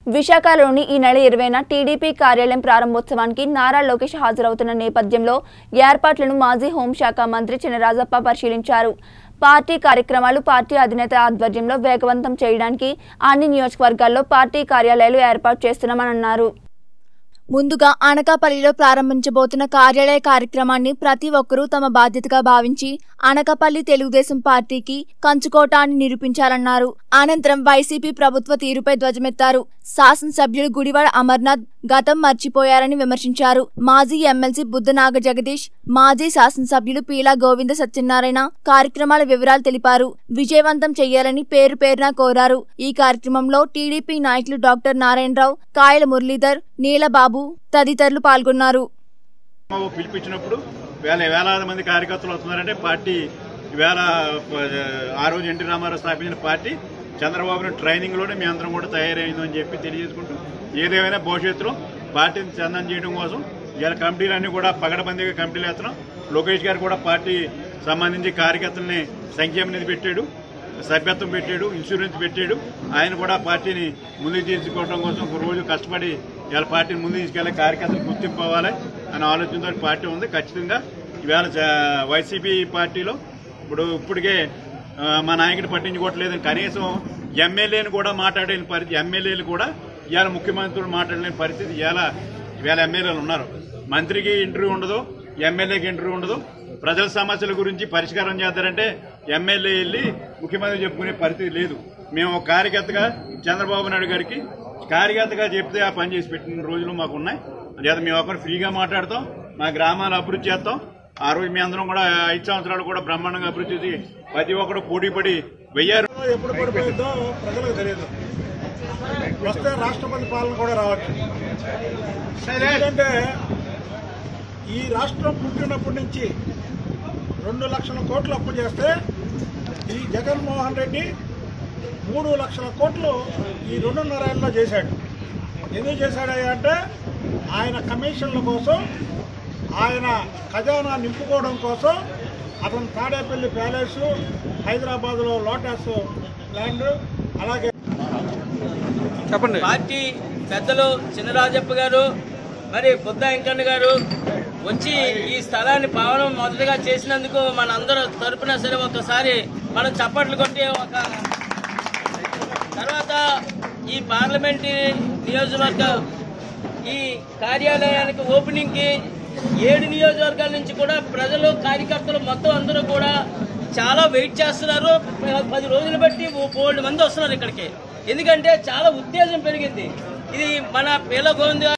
విశాఖలోని ఈ నెల ఇరవైన టీడీపీ కార్యాలయం ప్రారంభోత్సవానికి నారా లోకేష్ హాజరవుతున్న నేపథ్యంలో ఏర్పాట్లను మాజీ హోంశాఖ మంత్రి చినరాజప్ప పరిశీలించారు పార్టీ కార్యక్రమాలు పార్టీ అధినేత ఆధ్వర్యంలో వేగవంతం చేయడానికి అన్ని నియోజకవర్గాల్లో పార్టీ కార్యాలయాలు ఏర్పాటు చేస్తున్నామని అన్నారు ముందుగా అనకాపల్లిలో ప్రారంభించబోతున్న కార్యాలయ కార్యక్రమాన్ని ప్రతి ఒక్కరూ తమ బాధ్యతగా భావించి అనకాపల్లి తెలుగుదేశం పార్టీకి కంచుకోట అని నిరూపించాలన్నారు అనంతరం వైసీపీ ప్రభుత్వ తీరుపై ధ్వజమెత్తారు శాసనసభ్యులు గుడివాడ అమర్నాథ్ గతం మర్చిపోయారని విమర్శించారు మాజీ ఎమ్మెల్సీ బుద్ధనాగ జగదీష్ మాజీ శాసనసభ్యులు పీలా గోవింద సత్యనారాయణ కార్యక్రమాల వివరాలు తెలిపారు విజయవంతం చేయాలని పేరు పేరున కోరారు ఈ కార్యక్రమంలో టీడీపీ నాయకులు డాక్టర్ నారాయణరావు కాయల మురళీధర్ నీలబాబు తదితరులు పాల్గొన్నారు మాకు పిలిపించినప్పుడు వేల వేలాది మంది కార్యకర్తలు వస్తున్నారంటే పార్టీ వేల ఆ రోజు ఎన్టీ రామారావు స్థాపించిన పార్టీ చంద్రబాబు నాయుడు ట్రైనింగ్లోనే మీ అందరం కూడా తయారైందని చెప్పి తెలియజేసుకుంటూ ఏదేమైనా భవిష్యత్తులో పార్టీని చందనం చేయడం కోసం ఇలా కమిటీలన్నీ కూడా పగడబందీగా కమిటీలు వేస్తున్నాం లోకేష్ గారు కూడా పార్టీ సంబంధించి కార్యకర్తల్ని సంక్షేమ నిధి పెట్టాడు సభ్యత్వం పెట్టాడు ఇన్సూరెన్స్ పెట్టాడు ఆయన కూడా పార్టీని ముందుకు తీసుకోవడం కోసం ఒక రోజు కష్టపడి ఇవాళ పార్టీని ముందుకు తీసుకెళ్లే కార్యకర్తలు గుర్తింపు అవ్వాలి అనే ఆలోచనతో పార్టీ ఉంది ఖచ్చితంగా ఇవాళ జ- వైసీపీ పార్టీలో ఇప్పుడు ఇప్పటికే ఆ, మా నాయకుడు పట్టించుకోవట్లేదని కనీసం ఎమ్మెల్యేని కూడా మాట్లాడలేని పరిస్థితి ఎమ్మెల్యేలు కూడా ఇవాళ ముఖ్యమంత్రులు మాట్లాడలేని పరిస్థితి ఇవాళ ఇవాళ ఎమ్మెల్యేలు ఉన్నారు మంత్రికి ఇంటర్వ్యూ ఉండదు ఎమ్మెల్యేకి ఇంటర్వ్యూ ఉండదు ప్రజల సమస్యల గురించి పరిష్కారం చేద్దారంటే ఎమ్మెల్యే వెళ్ళి ముఖ్యమంత్రి చెప్పుకునే పరిస్థితి లేదు మేము ఒక కార్యకర్తగా చంద్రబాబు నాయుడు గారికి కార్యకర్తగా చెప్తే ఆ పని చేసి పెట్టిన రోజులు మాకు ఉన్నాయి అంచేత మేము ఒకరు ఫ్రీగా మాట్లాడతాం మా గ్రామాలు అభివృద్ధి చేస్తాం ఆ రోజు మీ అందరం కూడా ఐదు సంవత్సరాలు కూడా బ్రహ్మాండంగా అభివృద్ధి చేసి ప్రతి ఒక్కరు పోటీ పడి వెయ్యారు ఎప్పుడు పడిపోయిందో ప్రజలకు తెలియదు వస్తే రాష్ట్రపతి పాలన కూడా రావచ్చు ఎందుకంటే ఈ రాష్ట్రం పుట్టినప్పటి నుంచి రెండు లక్షల కోట్లు అప్పు చేస్తే ఈ జగన్మోహన్ రెడ్డి మూడు లక్షల కోట్లు ఈ రెండున్నర ఏళ్ళలో చేశాడు ఎందుకు చేశాడయ్యా అంటే ఆయన కమిషన్ల కోసం ఆయన ఖజానా నింపుకోవడం కోసం అతను తాడేపల్లి ప్యాలెస్ హైదరాబాద్లో లోటస్ ల్యాండ్ అలాగే చెప్పండి పార్టీ పెద్దలు చినరాజప్ప గారు మరి బుద్ధ వెంకన్న గారు వచ్చి ఈ స్థలాన్ని పావనం మొదటగా చేసినందుకు మనందరూ తరపున సరే ఒకసారి మనం చప్పట్లు కొట్టి ఒక తర్వాత ఈ పార్లమెంటరీ నియోజకవర్గ ఈ కార్యాలయానికి ఓపెనింగ్ కి ఏడు నియోజకవర్గాల నుంచి కూడా ప్రజలు కార్యకర్తలు మొత్తం అందరూ కూడా చాలా వెయిట్ చేస్తున్నారు పది రోజులు బట్టి బోల్డ్ మంది వస్తున్నారు ఇక్కడికి ఎందుకంటే చాలా ఉత్తేజం పెరిగింది ఇది మన పీల గోవింద్ గారు